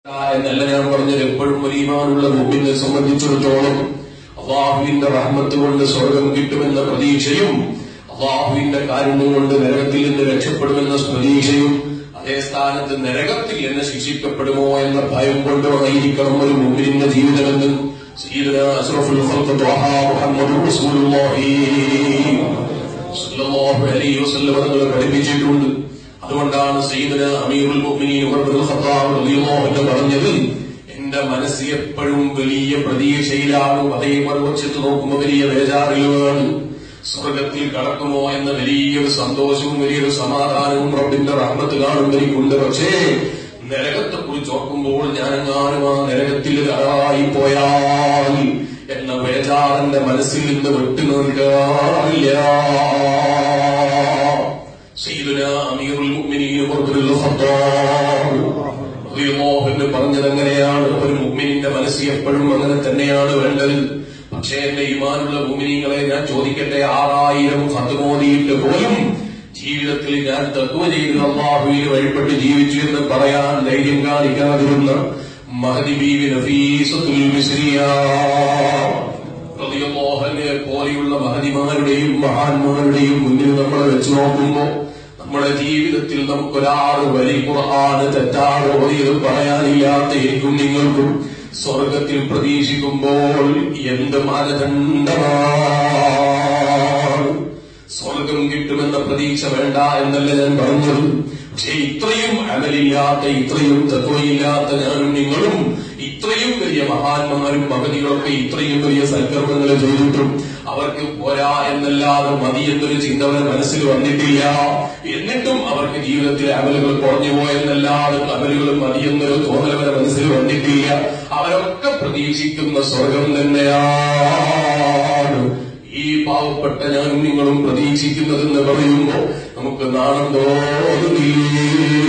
എന്നല്ല ഞാൻ പറഞ്ഞത് എപ്പോഴും ഒരു ഈമാനുള്ള മുമ്പിനെ സംബന്ധിച്ചിടത്തോളം അള്ളാഹുവിന്റെ റഹ്മത്ത് കൊണ്ട് സ്വർഗം കിട്ടുമെന്ന പ്രതീക്ഷയും അള്ളാഹുവിന്റെ കാരുണ്യം കൊണ്ട് നരകത്തിൽ നിന്ന് രക്ഷപ്പെടുമെന്ന പ്രതീക്ഷയും അതേ സ്ഥാനത്ത് നരകത്തിൽ എന്നെ ശിക്ഷിക്കപ്പെടുമോ എന്ന ഭയം കൊണ്ടുമായിരിക്കണം ഒരു മുമ്പിന്റെ ജീവിതമെന്ന് സയ്യിദുനാ അഷ്റഫുൽ ഖൽഖ് ത്വഹ മുഹമ്മദ് റസൂലുള്ളാഹി സല്ലല്ലാഹു അലൈഹി വസല്ലം തങ്ങൾ പഠിപ്പിച്ചിട്ടുണ്ട് അതുകൊണ്ടാണ് സയ്യിദുന അമീറുൽ മുഅ്മിനീൻ ഉമർ ബിൻ ഖത്താബ് റളിയല്ലാഹു അൻഹു പറഞ്ഞത് എന്റെ മനസ്സ് എപ്പോഴും വലിയ പ്രതീക്ഷയിലാണ് അതേ മറുവശത്ത് നോക്കുമ്പോൾ വലിയ ബേജാറിലുമാണ് സ്വർഗത്തിൽ കടക്കുമോ എന്ന വലിയൊരു സന്തോഷവും വലിയൊരു സമാധാനവും റബ്ബിന്റെ റഹ്മത്ത് കാണുമ്പോൾ എനിക്കുണ്ട് പക്ഷേ നരകത്തെ കുറിച്ച് ഓർക്കുമ്പോൾ ഞാനെങ്ങാനും ആ നരകത്തിൽ ആയി പോയാൽ എന്ന ബേജാറിന്റെ മനസ്സിൽ നിന്ന് വിട്ടു നിൽക്കാറില്ല സയ്യിദുനാ അമീറുൽ മുഅ്മിനീൻ ഉമർ ബിൻ ഖത്താബ് റളിയല്ലാഹു അൻഹു പറഞ്ഞത് അങ്ങനെയാണ് ഒരു മുഅ്മിനിന്റെ മനസ്സ് എപ്പോഴും അങ്ങനെ തന്നെയാണ് വേണ്ടത് പക്ഷേ എന്റെ ഈമാനുള്ള മുഅ്മിനീങ്ങളെ ഞാൻ ചോദിക്കട്ടെ ആറായിരം ഖത്മോദിയിട്ട് പോലും ജീവിതത്തിൽ ഞാൻ തത്വ ചെയ്ത് അള്ളാഹുവിൽ വഴിപ്പെട്ട് ജീവിച്ചു എന്ന് പറയാൻ ധൈര്യം കാണിക്കാതിരുന്ന മഹദി ബീവി നഫീസത്തുൽ മിസ്രിയ റളിയല്ലാഹുവിനെ പോലെയുള്ള മഹതിമാരുടെയും മഹാന്മാരുടെയും മുന്നിൽ നമ്മൾ വെച്ച് നോക്കുമ്പോൾ നമ്മുടെ ജീവിതത്തിൽ നമുക്കൊരാറ് വരി ഖുർആന് തെറ്റാതെ ഓതിയത് പറയാനില്ലാത്ത എനിക്കും നിങ്ങൾക്കും സ്വർഗത്തിൽ പ്രതീക്ഷിക്കുമ്പോൾ എന്ത് മാനദണ്ഡമാണ് സ്വർഗം കിട്ടുമെന്ന പ്രതീക്ഷ വേണ്ട എന്നല്ല ഞാൻ പറഞ്ഞത് പക്ഷെ ഇത്രയും അമലില്ലാത്ത ഇത്രയും തത്വയില്ലാത്ത ഞാനും നിങ്ങളും ഇത്രയും വലിയ മഹാന്മാരും മകതികളൊക്കെ ഇത്രയും വലിയ സൽക്കർമ്മങ്ങൾ ചെയ്തിട്ടും അവർക്ക് പോരാ എന്നല്ലാതെ മതി എന്നൊരു ചിന്ത അവരെ മനസ്സിൽ വന്നിട്ടില്ല എന്നിട്ടും അവർക്ക് ജീവിതത്തിലെ അമലുകൾ കുറഞ്ഞു പോയെന്നല്ലാതെ അമലുകൾ മതി എന്നൊരു തോന്നൽ അവരെ മനസ്സിൽ വന്നിട്ടില്ല അവരൊക്കെ പ്രതീക്ഷിക്കുന്ന സ്വർഗം തന്നെയാണ് ഈ പാവപ്പെട്ട ഞാനും നിങ്ങളും പ്രതീക്ഷിക്കുന്നതെന്ന് പറയുമ്പോ നമുക്ക് നാണം തോന്നുന്നില്ലേ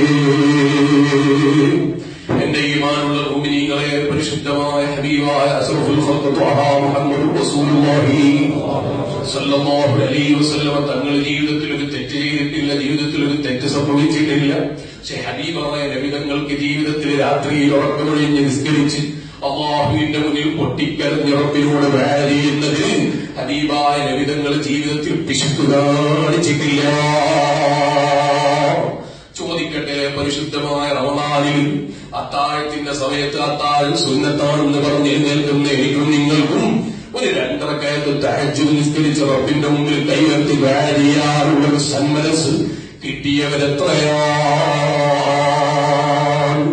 എന്റെ ഈമാനുള്ള ഭൂമിനീങ്ങളെ പരിശുദ്ധമായ ഹബീബായ അസ്റഫുൽ ഖൽഖ് ത്വഹ മുഹമ്മദ് റസൂലുള്ളാഹി സല്ലല്ലാഹു അലൈഹി വസല്ലം തങ്ങൾ ജീവിതത്തിൽ ഒരു തെറ്റ് ചെയ്തിട്ടില്ല ജീവിതത്തിൽ ഒരു തെറ്റ് സംഭവിച്ചിട്ടില്ല പക്ഷെ ഹബീബായ നബിതങ്ങൾക്ക് ജീവിതത്തിൽ രാത്രിയിൽ ഉറക്കമൊഴിഞ്ഞ് നിസ്കരിച്ച് അള്ളാഹുവിന്റെ മുന്നിൽ പൊട്ടിക്കരഞ്ഞ് ഉറപ്പിനോട് വേല ചെയ്യുന്നത് ഹബീബായ നബിതങ്ങൾ ജീവിതത്തിൽ പിശുക്ക് കാണിച്ചിട്ടില്ല ചോദിക്കട്ടെ പരിശുദ്ധമായ റമദാനിൽ അത്താഴത്തിന്റെ സമയത്ത് അത്താഴം സുന്നത്താണെന്ന് പറഞ്ഞ് എഴുന്നേൽക്കുന്ന എനിക്കും നിങ്ങൾക്കും ഒരു രണ്ടരക്കയത്ത് തഹജു നിസ്കരിച്ച റബ്ബിന്റെ മുമ്പിൽ കൈവർത്തി വാരിയാറുള്ള ഒരു സന്മനസ് കിട്ടിയവരെത്രയാണ്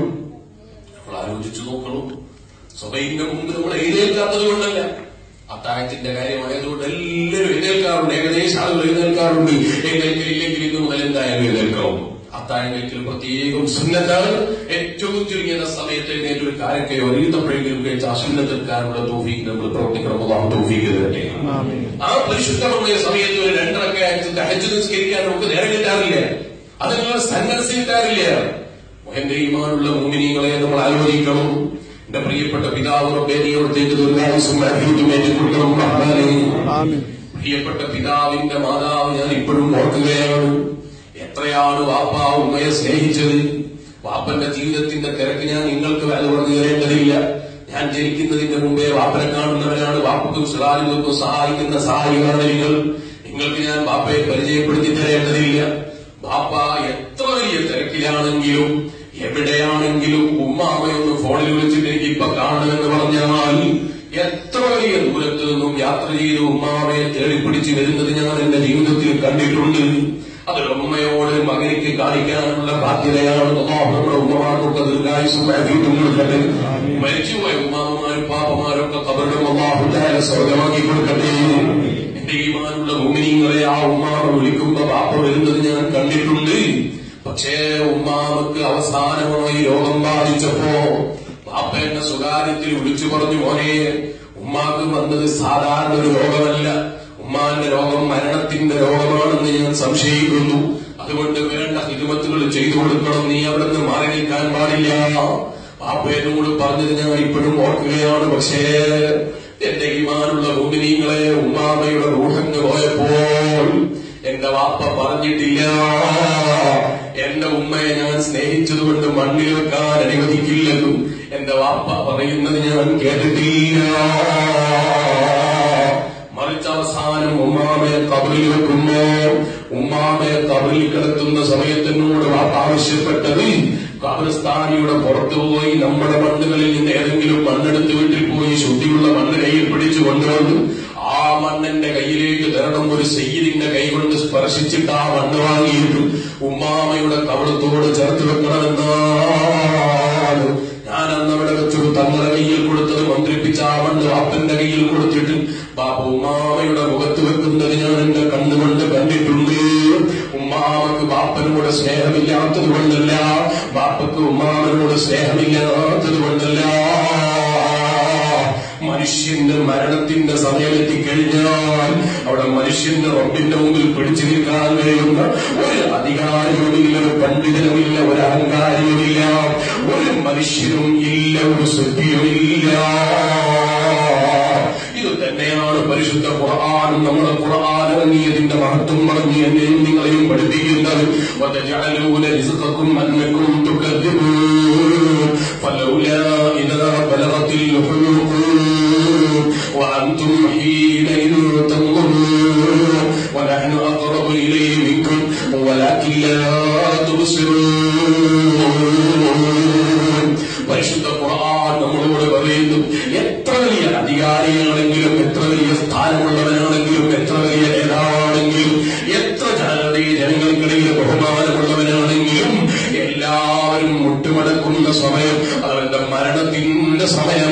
നമ്മൾ ആലോചിച്ചു നോക്കണം സ്വബൈന്റെ മുമ്പ് നമ്മൾ എഴുന്നേൽക്കാത്തത് കൊണ്ടല്ല അത്താഴത്തിന്റെ കാര്യമായതുകൊണ്ട് എല്ലാവരും എഴുന്നേൽക്കാറുണ്ട് ഏകദേശം ആളുകൾ എഴുന്നേൽക്കാറുണ്ട് എഴുന്നേൽക്കില്ലെങ്കിൽ ഇത് മുതൽ എന്തായാലും എഴുന്നേൽക്കാവും അത്താഴം കഴിക്കൽ പ്രത്യേകം സുന്നത്താണ് ഏറ്റവും ചുരുങ്ങിയ സമയത്ത് എഴുന്നേറ്റ് ഒരു കാര്യമൊക്കെ ഒരിടത്തപ്പോഴെങ്കിലും കഴിച്ച് ആ സുന്നത്തിൽക്കാനുള്ള തോഫീക്ക് നമ്മൾ പ്രവർത്തിക്കണം അതാണ് തോഫീക്ക് തരട്ടെ ആ പരിശുദ്ധമായ സമയത്ത് ഒരു രണ്ടരക്കെ തഹജ് നിസ്കരിക്കാൻ നമുക്ക് നേരം കിട്ടാറില്ല അത് നിങ്ങൾ സന്മനസ് കിട്ടാറില്ല എന്റെ ഈമാനുള്ള മുമിനികളെ നമ്മൾ ആലോചിക്കണം എന്റെ പ്രിയപ്പെട്ട പിതാവ് റബ്ബേനിയോടത്തേക്ക് ദുർഗായുസും കൊടുക്കണം റഹ്മാനേ പ്രിയപ്പെട്ട പിതാവിന്റെ മാതാവ് ഞാൻ ഇപ്പോഴും ഓർക്കുകയാണ് എത്രയാണ് വാപ്പ ഉമ്മയെ സ്നേഹിച്ചത് വാപ്പന്റെ ജീവിതത്തിന്റെ തിരക്ക് ഞാൻ നിങ്ങൾക്ക് വേല പറഞ്ഞു തരേണ്ടതില്ല ഞാൻ ജനിക്കുന്നതിന്റെ മുമ്പേ വാപ്പനെ കാണുന്നവരാണ് വാപ്പക്കും സുലാലികൾക്കും സഹായിക്കുന്ന സഹായികളാണ് നിങ്ങൾ നിങ്ങൾക്ക് ഞാൻ വാപ്പയെ പരിചയപ്പെടുത്തി തരേണ്ടതില്ല വാപ്പ എത്ര വലിയ തിരക്കിലാണെങ്കിലും എവിടെയാണെങ്കിലും ഉമ്മാമയൊന്ന് ഫോണിൽ വിളിച്ചിട്ട് എനിക്ക് ഇപ്പൊ കാണണമെന്ന് പറഞ്ഞാൽ എത്ര വലിയ ദൂരത്ത് നിന്നും യാത്ര ചെയ്ത് ഉമ്മാമയെ തേടിപ്പിടിച്ച് വരുന്നത് ഞാൻ എന്റെ ജീവിതത്തിൽ കണ്ടിട്ടുണ്ട് അതൊരു ഉമ്മയോട് മകനിക്ക് കാണിക്കാനുള്ള ബാധ്യതയാണ് അല്ലാഹു നമ്മുടെ ഉമ്മമാർക്കൊക്കെ ദീർഘായുസും ആഫിയത്തും കൊടുക്കട്ടെ മരിച്ചുപോയ ഉമ്മാമാരും പാപ്പമാരൊക്കെ കബറിലും അള്ളാഹു താല സ്വർഗമാക്കി കൊടുക്കട്ടെ എന്റെ ഈമാനുള്ള മുമിനിങ്ങളെ ആ ഉമ്മാമ വിളിക്കുമ്പോ പാപ്പ വരുന്നത് ഞാൻ കണ്ടിട്ടുണ്ട് പക്ഷേ ഉമ്മാമക്ക് അവസാനമായി രോഗം ബാധിച്ചപ്പോ പാപ്പ എന്നെ സ്വകാര്യത്തിൽ വിളിച്ചു പറഞ്ഞു മോനെ ഉമ്മാക്ക് വന്നത് സാധാരണ ഒരു രോഗമല്ല ഉമ്മാന്റെ രോഗം മരണത്തിന്റെ രോഗമാണെന്ന് ഞാൻ സംശയിക്കുന്നു അതുകൊണ്ട് വേണ്ട ഹിതുമത്തുകൾ ചെയ്തു കൊടുക്കണം നീ അവിടെ നിന്ന് മാറി നിൽക്കാൻ പാടില്ല പാപ്പ എന്നോട് പറഞ്ഞത് ഞാൻ ഇപ്പോഴും ഓർക്കുകയാണ് പക്ഷേ എന്റെ ഈമാനുള്ള ഭൂമിനീങ്ങളെ ഉമ്മാമയുടെ റൂഹങ്ങ് പോയപ്പോൾ എന്റെ വാപ്പ പറഞ്ഞിട്ടില്ല എന്റെ ഉമ്മയെ ഞാൻ സ്നേഹിച്ചതുകൊണ്ട് മണ്ണിൽ വെക്കാൻ അനുവദിക്കില്ലെന്നും എന്റെ വാപ്പ പറയുന്നത് ഞാൻ കേട്ടിട്ടില്ല മറിച്ച് അവസാനം ഉമ്മാമയെ കബറിൽ വെക്കുമ്പോ ഉമ്മാമയെ കബറിൽ കിടത്തുന്ന സമയത്തിനോട് വാപ്പ ആവശ്യപ്പെട്ടത് കബറിസ്ഥാനിയുടെ പുറത്തു പോയി നമ്മുടെ മണ്ണുകളിൽ നിന്ന് ഏതെങ്കിലും മണ്ണെടുത്ത് വീട്ടിൽ പോയി ശുദ്ധിയുള്ള മണ്ണ് കയ്യിൽ പിടിച്ചു കൊണ്ടുവന്നു ആ മണ്ണിന്റെ കയ്യിലേക്ക് തരണം ഒരു സെയ്യിദിന്റെ കൈ കൊണ്ട് സ്പർശിച്ചിട്ട് ആ മണ്ണ് വാങ്ങിയിട്ട് ഉമ്മാമയുടെ കവളത്തോട് ചേർത്ത് വെക്കണമെന്നാണ് ഞാൻ അന്ന് അവിടെ വെച്ചൊരു തങ്ങളുടെ കയ്യിൽ കൊടുത്തത് മന്ത്രിപ്പിച്ച ആ മണ്ണ് വാപ്പന്റെ കയ്യിൽ കൊടുത്തിട്ട് ബാപ്പ ഉമ്മാമയുടെ മുഖത്ത് വെക്കുന്നത് ഞാൻ എന്റെ കണ്ണുകൊണ്ട് കണ്ടിട്ടുണ്ട് ഉമ്മാമക്ക് ബാപ്പനോട് സ്നേഹമില്ലാത്തത് കൊണ്ടല്ല ബാപ്പക്ക് ഉമ്മാമനോട് സ്നേഹമില്ലാത്തത് കൊണ്ടല്ല മനുഷ്യന്റെ മരണത്തിന്റെ സമയം എത്തിക്കഴിഞ്ഞാൽ അവിടെ മനുഷ്യന്റെ റബ്ബിന്റെ മുമ്പിൽ പിടിച്ചു നിൽക്കാൻ കഴിയുന്ന ഒരു അധികാരിയുമില്ല ഒരു പണ്ഡിതനുമില്ല ഒരു അഹങ്കാരിയുമില്ല ഒരു മനുഷ്യനും ഇല്ല ഒരു ശുദ്ധിയുമില്ല ഇത് തന്നെയാണ് പരിശുദ്ധ ഖുർആാനും നമ്മുടെ ഖുർആൻ ഇറങ്ങിയതിന്റെ മഹത്വം പറഞ്ഞ് എന്നെയും നിങ്ങളെയും പഠിപ്പിക്കുന്നത് وَتَجْعَلُونَ رِزْقَكُمْ أَنَّكُمْ تُكَذِّبُونَ فَلَوْلَا إِذَا بَلَغَتِ الْحُلُقُومَ وَأَنْتُمْ حِينَئِذٍ تَنظُرُونَ وَنَحْنُ أَقْرَبُ إِلَيْهِ مِنكُمْ وَلَكِنْ لَا تُبْصِرُونَ പരിശുദ്ധ ഖുർആൻ നമ്മളോട് പറയുന്നു എത്ര വലിയ അധികാരിയാണെങ്കിലും എത്ര വലിയ സ്ഥാനമുള്ളവനാണെങ്കിലും എത്ര വലിയ നേതാവാണെങ്കിലും എത്ര ജനതയെ ജനങ്ങൾക്കിടയിൽ ബഹുമാനമുള്ളവനാണെങ്കിലും എല്ലാവരും മുട്ടുമടക്കുന്ന സമയം അവന്റെ മരണത്തിന്റെ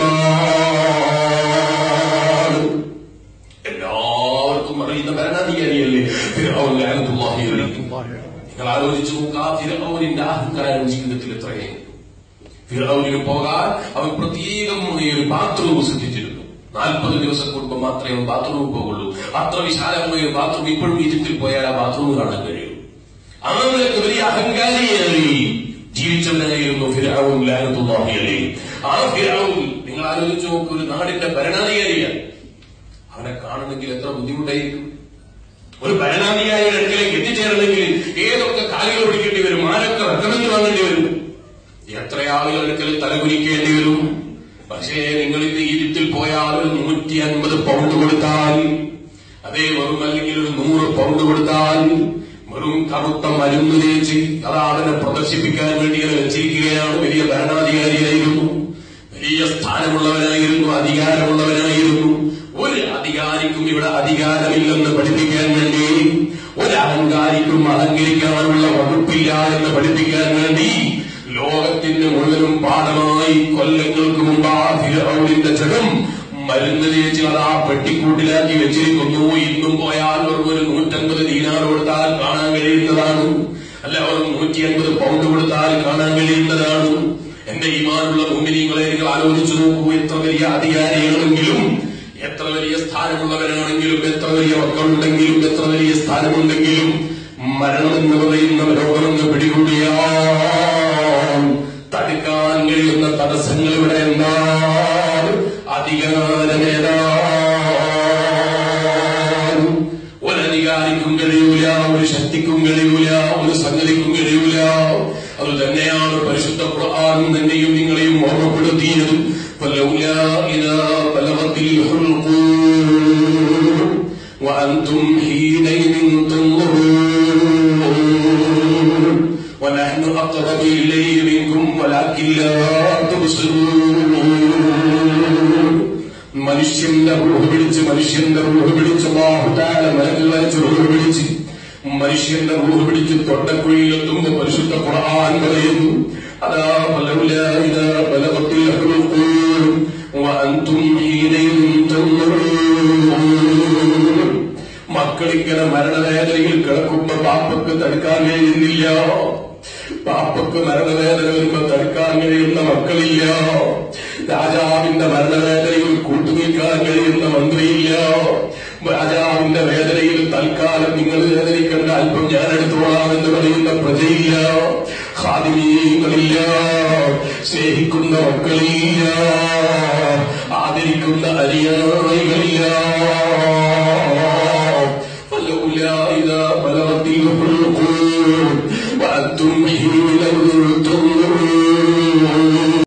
സമയമാണ് എല്ലാവർക്കും അറിയുന്ന ഭരണാധികാരിയല്ലേ ഫിർഔൻ ലഅനത്തുല്ലാഹി അലൈഹി. നിങ്ങൾ ആലോചിച്ചു നോക്കുക ഫിർഔനിന്റെ അഹങ്കാരം ജീവിതത്തിൽ എത്രയാണ് ഫിറൌനിന് പോകാൻ അവൻ പ്രത്യേകം ഈ ഒരു ബാത്റൂം സൃഷ്ടിച്ചിരുന്നു നാൽപ്പത് ദിവസം കൂടുമ്പോൾ മാത്രമേ അവൻ ബാത്റൂമിൽ പോകുള്ളൂ അത്ര വിശാലമായ ഒരു ബാത്റൂം ഇപ്പോഴും ഈജിപ്തിൽ പോയാൽ ആ ബാത്റൂം കാണാൻ കഴിയും ആ നിലക്ക് വലിയ അഹങ്കാരിയായി ജീവിച്ചവനായിരുന്നു ഫിറാവും ലാനത്തുല്ലാഹി അലൈഹി ആ ഫിറാവും നിങ്ങൾ ആലോചിച്ച് നോക്കൂ ഒരു നാടിന്റെ ഭരണാധികാരിയാണ് അവനെ കാണണമെങ്കിൽ എത്ര ബുദ്ധിമുട്ടായിരിക്കും ഒരു ഭരണാധികാരിയുടെ അടുക്കലേക്ക് എത്തിച്ചേരണമെങ്കിൽ ഏതൊക്കെ കാലുകൾ പിടിക്കേണ്ടി വരും ആരൊക്കെ റെക്കമെന്റ് വാങ്ങേണ്ടി വരും എത്ര ആളുകൾ അടുക്കൽ തലകുനിക്കേണ്ടി വരും പക്ഷേ നിങ്ങൾ ഇന്ന് ഈജിപ്തിൽ പോയാൽ ഒരു നൂറ്റി അൻപത് പൗണ്ട് കൊടുത്താൽ അതേ വെറും അല്ലെങ്കിൽ ഒരു നൂറ് പൗണ്ട് കൊടുത്താൽ വെറും കറുത്ത മരുന്ന് തേച്ച് അതാ അവനെ പ്രദർശിപ്പിക്കാൻ വേണ്ടി അത് വെച്ചിരിക്കുകയാണ് വലിയ ഭരണാധികാരിയായിരുന്നു വലിയ സ്ഥാനമുള്ളവനായിരുന്നു അധികാരമുള്ളവനായിരുന്നു ഒരു അധികാരിക്കും ഇവിടെ അധികാരമില്ലെന്ന് പഠിപ്പിക്കാൻ വേണ്ടി ഒരു അഹങ്കാരിക്കും അലങ്കരിക്കാനുള്ള വകുപ്പില്ല എന്ന് പഠിപ്പിക്കാൻ വേണ്ടി ലോകത്തിന്റെ മുഴുവനും പാഠമായി കൊല്ലങ്ങൾക്ക് മുമ്പ് ആ ഫിറൌനിന്റെ ജഗം മരുന്ന് തേച്ച് അത് ആ പെട്ടിക്കൂട്ടിലാക്കി വെച്ചിരിക്കുന്നു ഇന്നും പോയാൽ ഒരു ഒരു നൂറ്റൻപത് ദീനാർ കൊടുത്താൽ കാണാൻ കഴിയുന്നതാണ് അല്ല ഒരു നൂറ്റി അൻപത് പൗണ്ട് കൊടുത്താൽ കാണാൻ കഴിയുന്നതാണ് എന്റെ ഈമാനുള്ള മുമ്പിനിങ്ങളെ നിങ്ങൾ ആലോചിച്ചു നോക്കൂ എത്ര വലിയ അധികാരിയാണെങ്കിലും എത്ര വലിയ സ്ഥാനമുള്ളവരാണെങ്കിലും എത്ര വലിയ മക്കളുണ്ടെങ്കിലും എത്ര വലിയ സ്ഥാനമുണ്ടെങ്കിലും മരണം എന്ന് പറയുന്ന രോഗമെന്ന് പിടികൂടിയാൽ തടുക്കാൻ കഴിയുന്ന തടസ്സങ്ങൾ ഇവിടെ എന്താണ് അധികാരമേതാണ് ഒരധികാരിക്കും കഴിയൂല ഒരു ശക്തിക്കും കഴിയൂല ഒരു സംഗതിക്കും കഴിയൂല അത് തന്നെയാണ് പരിശുദ്ധ ഖുർആൻ തന്നെയും നിങ്ങളെയും ഓർമ്മപ്പെടുത്തിയത് فلولا إذا بلغت الحلقوم وأنتم حينئذ تنظرون ونحن أقرب إليه منكم ولكن لا تبصرون മനുഷ്യന്റെ റൂഹ് പിടിച്ച് മനുഷ്യന്റെ റൂഹ് പിടിച്ച് ബാഹുതാല മലകൾ വരച്ച് റൂഹ് പിടിച്ച് മനുഷ്യന്റെ റൂഹ് പിടിച്ച് തൊട്ടക്കുഴിയിൽ എത്തുമ്പോ പരിശുദ്ധ ഖുർആൻ പറയുന്നു അതാ ഫലൗലാ ഇദാ ബലഗത്തിൽ ഹുൽഖൂം വഅൻതും ഹീനൈദിൻ തൻദുറൂൻ മക്കളിങ്ങനെ മരണവേദനയിൽ കിടക്കുമ്പോ പാപ്പക്ക് തടുക്കാൻ കഴിയുന്നില്ല പാപ്പക്ക് മരണവേദന വരുമ്പോ തടുക്കാൻ കഴിയുന്ന മക്കളില്ല രാജാവിന്റെ മരണവേദനയിൽ കൂട്ടുനിൽക്കാൻ കഴിയുന്ന മന്ത്രിയില്ല രാജാവിന്റെ വേദനയിൽ തൽക്കാലം നിങ്ങൾ വേദനിക്കേണ്ട അല്പം ഞാൻ എടുത്തോളാം എന്ന് പറയുന്ന പ്രജയില്ല ഖാദിമീങ്ങളില്ല സ്നേഹിക്കുന്ന മക്കളില്ല ആദരിക്കുന്ന അനുയായികളില്ല فلولا إذا بلغت الحلقوم وأنتم حين تنظرون